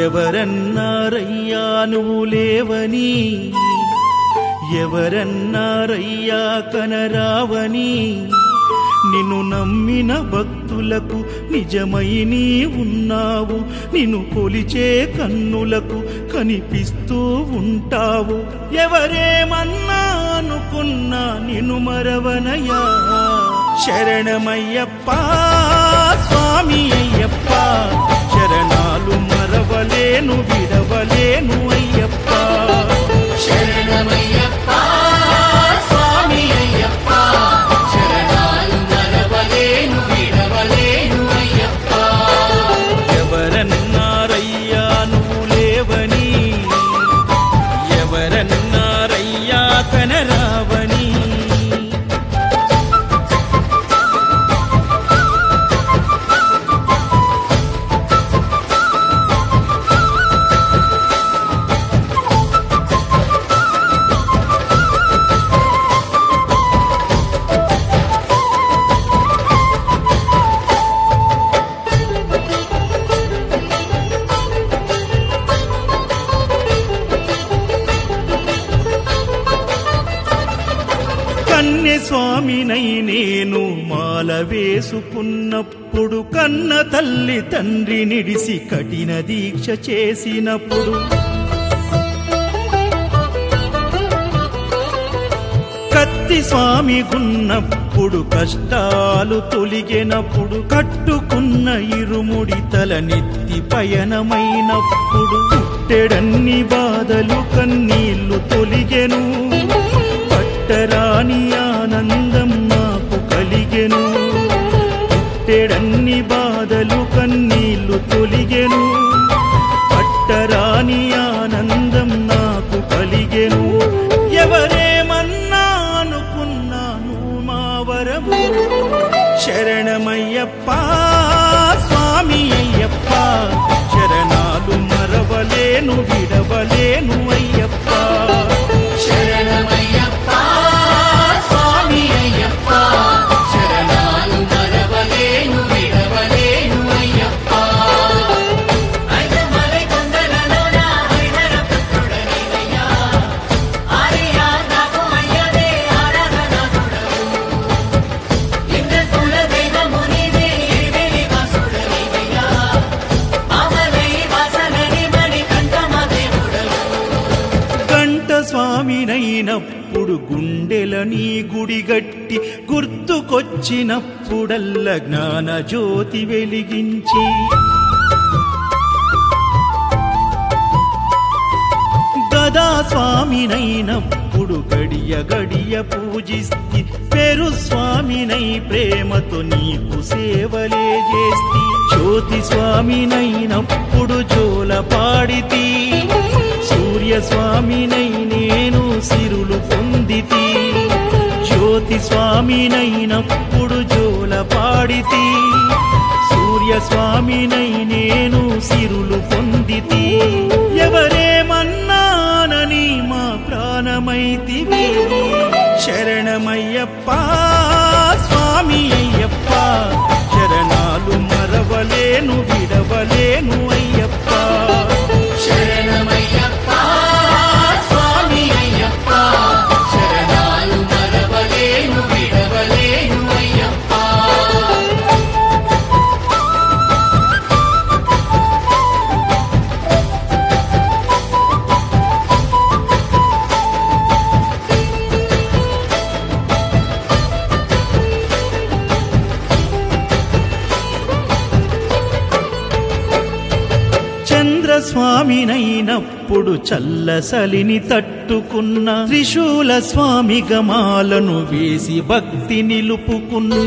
ఎవరన్నారయ్యా నువ్వు లేవని ఎవరన్నారయ్యా కనరావని నిన్ను నమ్మిన భక్తులకు నిజమై నీ ఉన్నావు నిన్ను కొలిచే కన్నులకు కనిపిస్తూ ఉంటావు ఎవరేమన్నా అనుకున్నా నిన్ను మరవనయ్యా శరణమయ్యప్ప స్వామి అయ్యప్ప శరణాలు మరవలేను విడవలేను అయ్యప్ప శరణమయ్యప్ప స్వామి అయ్యప్ప శరణాలు మరవలేను విడవలేను అయ్యప్ప ఎవరన్నారయ్యా నువ్వు లేవని ఎవరన్నారయ్యా కనరావని కన్నె స్వామినై నేను మాల వేసుకున్నప్పుడు కన్న తల్లి తండ్రి నిడిసి కఠిన దీక్ష చేసినప్పుడు కత్తి స్వామి గున్నప్పుడు కష్టాలు తొలిగినప్పుడు కట్టుకున్న ఇరుముడి తల నెత్తి పయనమైనప్పుడు పుట్టెడన్ని బాధలు కన్నీళ్లు తొలిగెను పట్టరాని ఆనందం నాకు కలిగెను పుట్టెడన్ని బాధలు కన్నీళ్లు తొలిగెను పట్టరాని ఆనందం నాకు కలిగెను ఎవరేమన్నా అనుకున్నాను మా వరము శరణమయ్యప్ప స్వామి అయ్యప్ప శరణాలు మరవలేను విడవలేను అయ్యప్ప శరణమయ్యప్ప స్వామి అయ్యప్ప శరణాలు మరవలేను విడవలేను అయ్యప్ప ఐదమలై కొండలలోన హరిహర పుత్రుడనివయ్యా ఆర్యా నాకు అయ్యదే ఆరాధనాథుడవు ఇంద్రకుల దైవము నీవే ఎరివెలి వాసుడనివయ్యా ఆమలై వాసనని మణి కంఠమ దేవుడవు కంట స్వామినైనప్పుడు గుండెల నీ గుడిగట్టి గుర్తుకొచ్చినప్పుడల్ల జ్ఞాన జ్యోతి వెలిగించి గదా స్వామినైనప్పుడు గడియ గడియ పూజిస్తి పెరు స్వామినై ప్రేమతో నీకు సేవలే చేస్తి జ్యోతి స్వామినైనప్పుడు జోల పాడితి సూర్య స్వామినై నేను సిరులు పొందితి జ్యోతి స్వామినైనప్పుడు జోల పాడితి సూర్య స్వామినై నేను సిరులు పొందితి ఎవరేమన్నానని మా ప్రాణమైతివి శరణమయ్యప్ప స్వామి అయ్యప్ప శరణాలు మరవలేను విడవలేను అయ్యప్ప శరణమయ్యప్ప స్వామి అయ్యప్ప శరణాలు మరవలేను విడవలేను అయ్యప్ప చంద్రస్వామినైనప్పుడు చల్లసలిని తట్టుకున్న త్రిశూల స్వామి గమాలను వేసి భక్తి నిలుపుకున్న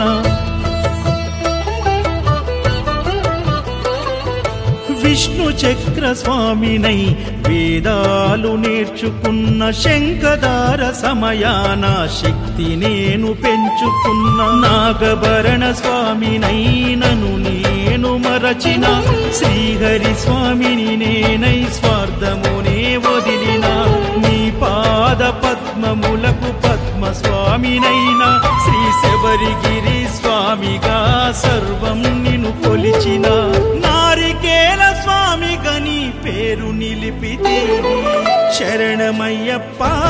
విష్ణు చక్ర స్వామినై వేదాలు నేర్చుకున్న శంఖదార సమయాన శక్తి నేను పెంచుకున్న నాగభరణ స్వామినై నను నేను మరచిన శ్రీహరి స్వామిని నేనై స్వార్థమునే వదిలిన నీ పాద పద్మములకు పద్మ స్వామినైనా శ్రీ శబరిగిరి స్వామిగా సర్వం నిన్ను కొలిచిన నారికేల స్వామిగా నీ పేరు శరణమయ్యప్ప